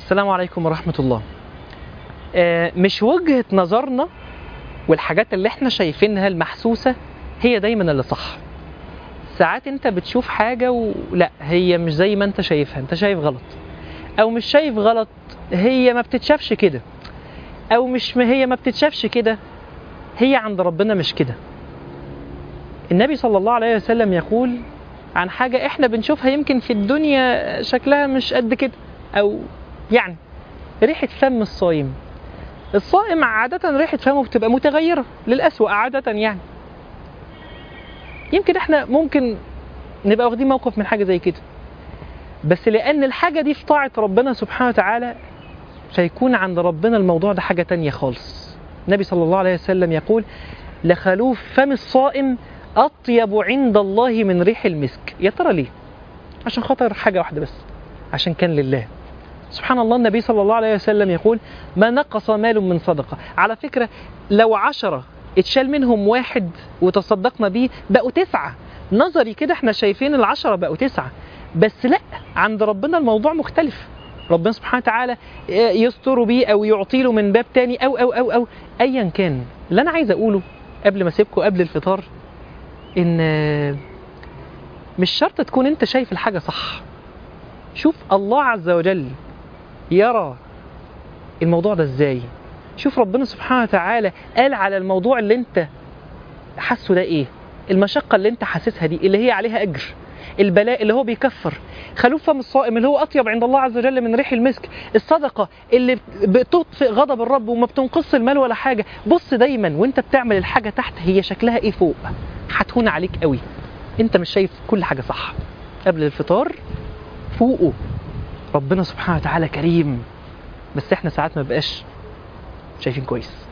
السلام عليكم ورحمة الله آه، مش وجهة نظرنا والحاجات اللي احنا شايفينها المحسوسة هي دايما اللي صح ساعات انت بتشوف حاجة ولا هي مش زي ما انت شايفها انت شايف غلط او مش شايف غلط هي ما بتتشافش كده او مش ما هي ما بتتشافش كده هي عند ربنا مش كده النبي صلى الله عليه وسلم يقول عن حاجة احنا بنشوفها يمكن في الدنيا شكلها مش قد كده او يعني ريحة فم الصايم الصائم عادة ريحة فمه بتبقى متغيرة للأسوأ عادة يعني يمكن احنا ممكن نبقى واخدين موقف من حاجة زي كده بس لأن الحاجة دي في طاعة ربنا سبحانه وتعالى فيكون عند ربنا الموضوع ده حاجة تانية خالص النبي صلى الله عليه وسلم يقول لخلوف فم الصائم أطيب عند الله من ريح المسك يا ترى ليه عشان خاطر حاجة واحدة بس عشان كان لله سبحان الله النبي صلى الله عليه وسلم يقول ما نقص مال من صدقة على فكرة لو عشرة اتشال منهم واحد وتصدقنا بيه بقوا تسعة نظري كده احنا شايفين العشرة بقوا تسعة بس لا عند ربنا الموضوع مختلف ربنا سبحانه وتعالى يستر بيه او يعطي له من باب تاني او او او او ايا كان اللي انا عايز اقوله قبل ما اسيبكم قبل الفطار ان مش شرط تكون انت شايف الحاجة صح شوف الله عز وجل يرى الموضوع ده ازاي شوف ربنا سبحانه وتعالى قال على الموضوع اللي انت حاسه ده ايه المشقة اللي انت حاسسها دي اللي هي عليها اجر البلاء اللي هو بيكفر خلوف فم الصائم اللي هو اطيب عند الله عز وجل من ريح المسك الصدقه اللي بتطفئ غضب الرب وما بتنقص المال ولا حاجه بص دايما وانت بتعمل الحاجه تحت هي شكلها ايه فوق هتهون عليك قوي انت مش شايف كل حاجه صح قبل الفطار فوقه ربنا سبحانه وتعالى كريم بس احنا ساعات ما بقاش شايفين كويس